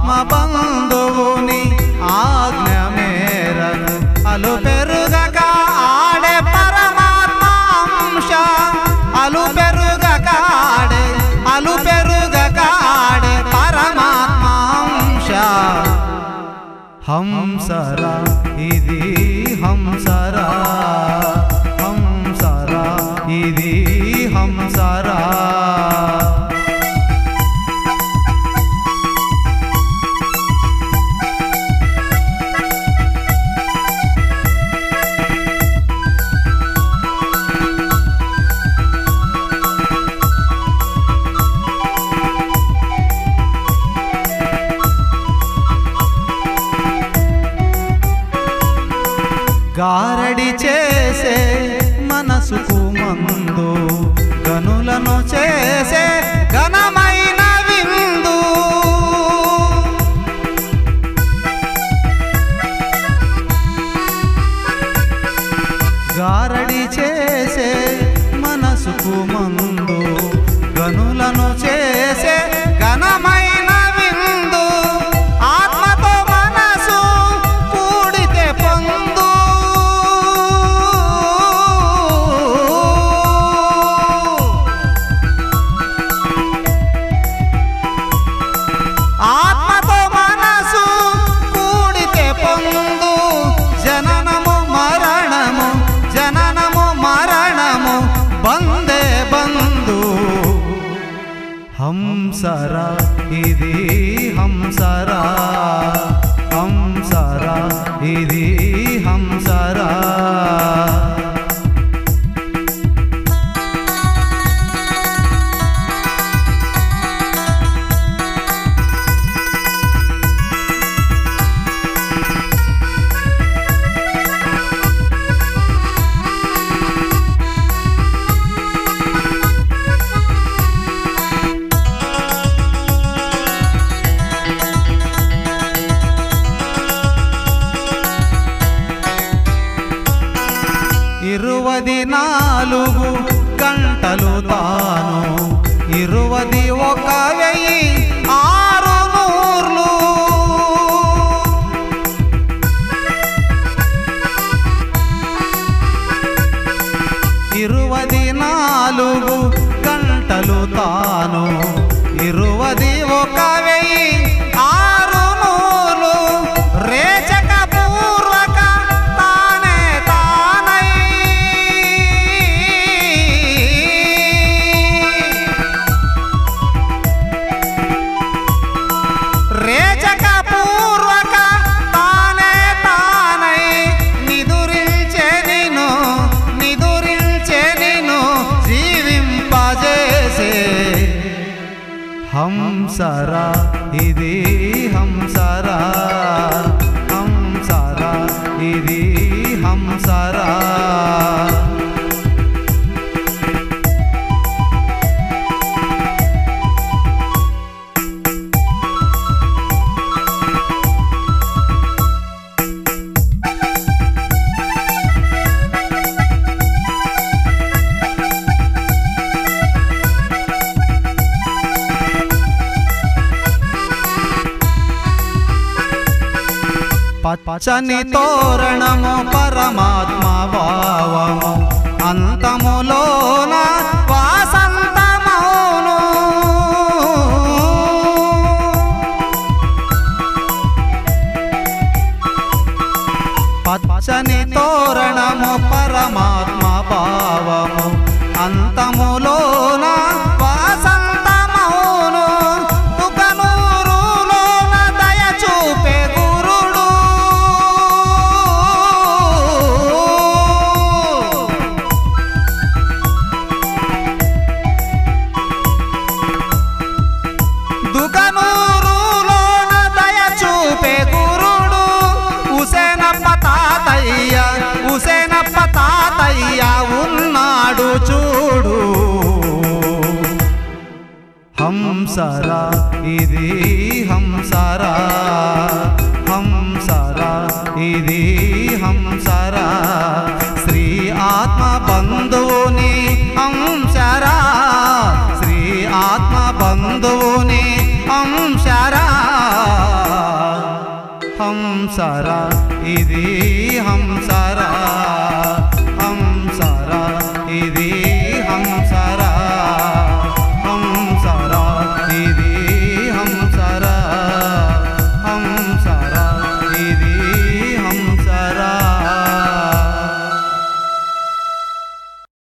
ఆత్మబంధువుని ఆజ్ఞ మేరకు అలు పెరుగక ఆడే పరమాత్మ అంశ అలు పెరుగక ఆడే అలు పెరుగక ఆడే పరమాత్మ అంశ హంసరా ఇది హంసరా హంసరా ఇది హంసరా గారడి చేసే మనసుకు మందు గనులను చేసే ఘనమైన విందు గారడి చేసే మనసుకు మందు గనులను చేసే ఘనమైన విందు ఆత్మతో మనసు కూడితే పొందు ఆత్మతో మనసు కూడితే పొందు జననము మరణము జననము మరణము బందే బంధు హంసరా ఇది హంసరా హంసరా ఇది హంసరా ఇరువది నాలుగు గంటలు తాను ఇరువది ఒక వెయ్యి ఆరు నూర్లు ఇరువది నాలుగు గంటలు తాను ఇరువది ఒక వెయ్యి ఆరు నూరు రేచక పూర్వక తానే తానై రేచక పూర్వక తానే తానై నిదురించే నిను నిదురించే నిను జీవింపజేసే హంసరా ఇది హంసరా హంసరా ఇది హంసరా పచ్చని తోరణము పరమాత్మ భావము అంతములోన వాసంతమౌను పచ్చని తోరణము పరమాత్మ భావము అంతములోన వాసంతమౌను తుకనూరులోన దయ చూపే గురుడు దుకనూరులోన దయ చూపే గురుడు ఉసేనప్ప తాతయ్య ఉసేనప్ప తాతయ్య ఉన్నాడు చూడు హంసరా ఇది హంసరా హంసరా ఇది హంసరా శ్రీ ఆత్మ బంధువుని అంశరా శ్రీ ఆత్మ బంధువుని అంశరా హంసరా ఇది